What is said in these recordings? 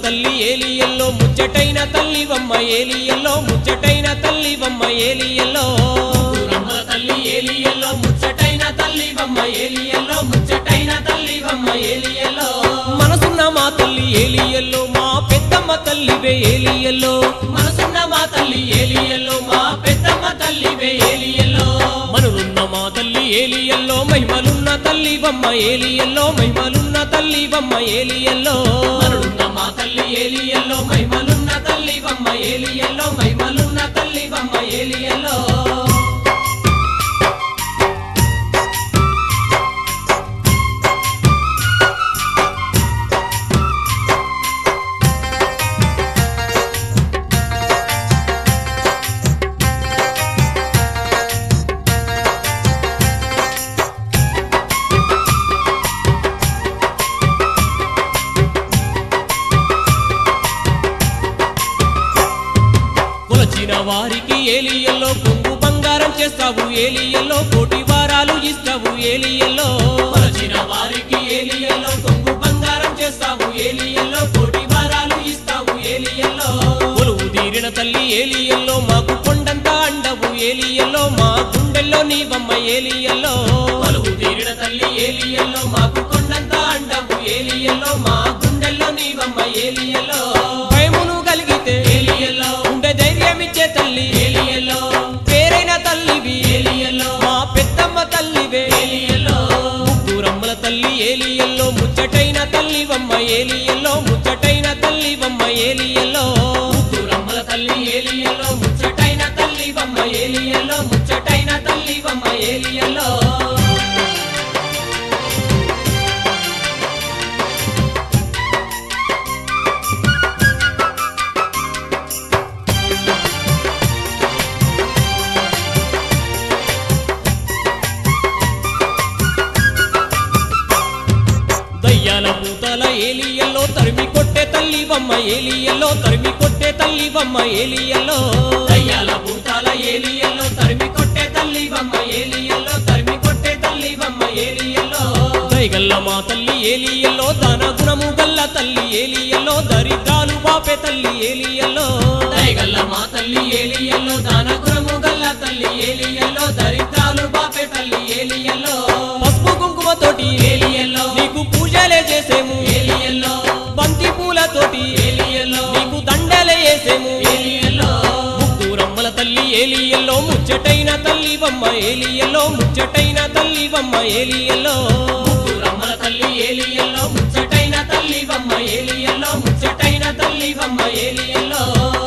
తల్లి ఏలియల్లో ముచ్చటైన తల్లివమ్మ ఏలియల్లో ముచ్చటైన తల్లివమ్మ ఏలియల్లో రమ్మల తల్లి ఏలియల్లో ముచ్చటైన తల్లివమ్మ ఏలియల్లో ముచ్చటైన తల్లివమ్మ ఏలియల్లో మనసున్న మా తల్లి ఏలియల్లో మా పెద్దమ్మ తల్లివే ఏలియల్లో మనసున్న మా తల్లి ఏలియల్లో మా పెద్దమ్మ తల్లివే ఏలియల్లో మనులున్న మా తల్లి ఏలియల్లో మహిమలున్న తల్లివమ్మ ఏలియల్లో మహిమలున్న తల్లివమ్మ ఏలియల్లో మనుడున్న మా తల్లి ఏలియల్లో మహిమలున్న తల్లివమ్మ ఏలియల్లో మహిమలున్న తల్లివమ్మ ఏలియల్లో కొలచిన వారికి ఏలియల్లో కొంగు బంగారం చేస్తావు ఏలియల్లో కోటి వారాలు ఇస్తావు ఏలియల్లో కొలచిన వారికి ఏలియల్లో కొంగు బంగారం చేస్తావు ఏలియల్లో కోటి వారాలు ఇస్తావు ఏలియల్లో కొలువు తీరిన తల్లి ఏలియల్లో మాకు కొండంత అండవు ఏలియల్లో మా గుండెల్లో నీవమ్మ ఏలియల్లో కొలువు తీరిన తల్లి ఏలియల్లో మాకు కొండంత అండవు ఏలియల్లో మా గుండెల్లో నీవమ్మ ఏలియల్లో భయమును కలిగితే ఏలియల్లో గుండె ధైర్యమిచ్చే తల్లి ఏలియల్లో పేరైన తల్లివి ఏలియల్లో మా పెద్దమ్మ తల్లివే ఏలియల్లో ముగ్గురమ్మల తల్లి ఏలియల్లో ముచ్చటైన తల్లివమ్మ ఏలియల్లో ముచ్చటైన తల్లివమ్మ ఏలియల్లో రమ్మల తల్లి ఏలియల్లో ముచ్చటైన తల్లివమ్మ ఏలియల్లో ముచ్చటైన తల్లివమ్మ ఏలియల్లో దయ్యాల భూతాల ఏలియల్లో తరిమి కొట్టే తల్లివమ్మ ఏలియల్లో తరిమి కొట్టే తల్లివమ్మ ఏలియల్లో దయ్యాల భూతాల ఏలియల్లో తరిమి కొట్టే తల్లివమ్మ ఏలియల్లో తరిమి కొట్టే తల్లివమ్మ ఏలియల్లో దయగల్ల మా తల్లి ఏలియల్లో దాన గుణము గల్ల తల్లి ఏలియల్లో దరిద్రాలు బాపే తల్లి ఏలియల్లో దయగల్ల మా తల్లి ఏలియల్లో దానగురము గల్ల తల్లి ఏలియల్లో దరిద్రాలు బాపే తల్లి ఏలియల్లో పసుపు కుంకుమతోటి ఏలియల్లో నీకు పూజలే చేసేము ఏలియల్లో బంతి పూలతోటి ఏలియల్లో నీకు దండలే వేసేము ఏలియల్లో ముగ్గురమ్మల తల్లి ఏలియల్లో ముచ్చటైన తల్లివమ్మ ఏలియల్లో ముచ్చటైన తల్లివమ్మ ఏలియల్లో రమ్మల తల్లి ఏలియల్లో ముచ్చటైన తల్లివమ్మ ఏలియల్లో ముచ్చటైన తల్లివమ్మ ఏలియల్లో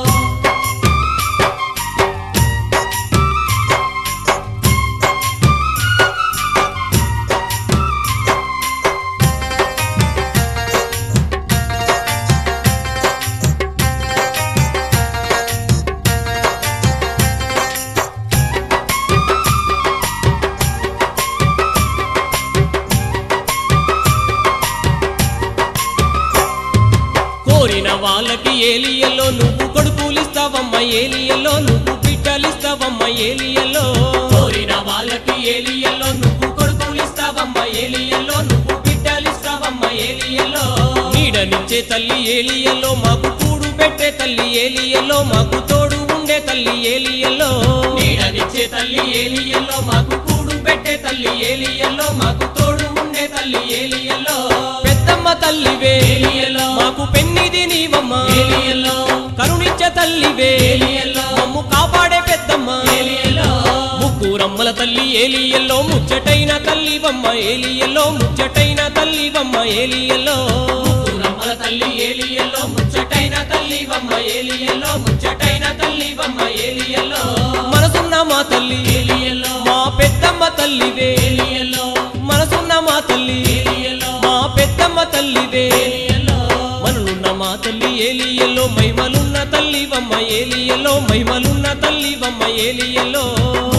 కోరిన వాళ్ళకి ఏలియల్లో నువ్వు కొడుకులిస్తావమ్మ ఏలియల్లో నువ్వు బిడ్డలిస్తావమ్మ ఏలియల్లో కోరిన వాళ్ళకి ఏలియల్లో నువ్వు కొడుకులిస్తావమ్మ ఏలియల్లో నువ్వు బిడ్డలిస్తావమ్మ ఏలియల్లో నీడనిచ్చే తల్లి ఏలియల్లో మాకు కూడు పెట్టే తల్లి ఏలియల్లో మాకు తోడు ఉండే తల్లి ఏలియల్లో నీడనిచ్చే తల్లి ఏలియల్లో మాకు కూడు పెట్టే తల్లి ఏలియల్లో మాకు తోడు ఉండే తల్లి ఏలియల్లో పెద్దమ్మ తల్లివే ఏలియల్లో మాకు పెన్నిది నీవమ్మ ఏలియల్లో కరుణిచ్చే తల్లివే ఏలియల్లో మమ్ము కాపాడే పెద్దమ్మ ఏలియల్లో ముగ్గురమ్మల తల్లి ఏలియల్లో ముచ్చటైన తల్లివమ్మ ఏలియల్లో ముచ్చటైన తల్లివమ్మ ఏలియల్లో రమ్మల తల్లి ఏలియల్లో ముచ్చటైన తల్లివమ్మ ఏలియల్లో ముచ్చటైన తల్లివమ్మ ఏలియల్లో మనసున్న మా తల్లి ఏలియల్లో మా పెద్దమ్మ తల్లివే ఏలియల్లో మనసున్న మా తల్లి ఏలియల్లో మా పెద్దమ్మ తల్లివే ఏలియల్లో మనలున్న మా తల్లి ఏలియల్లో మహిమలున్న తల్లివమ్మ ఏలియల్లో మహిమలున్న తల్లివమ్మ ఏలియల్లో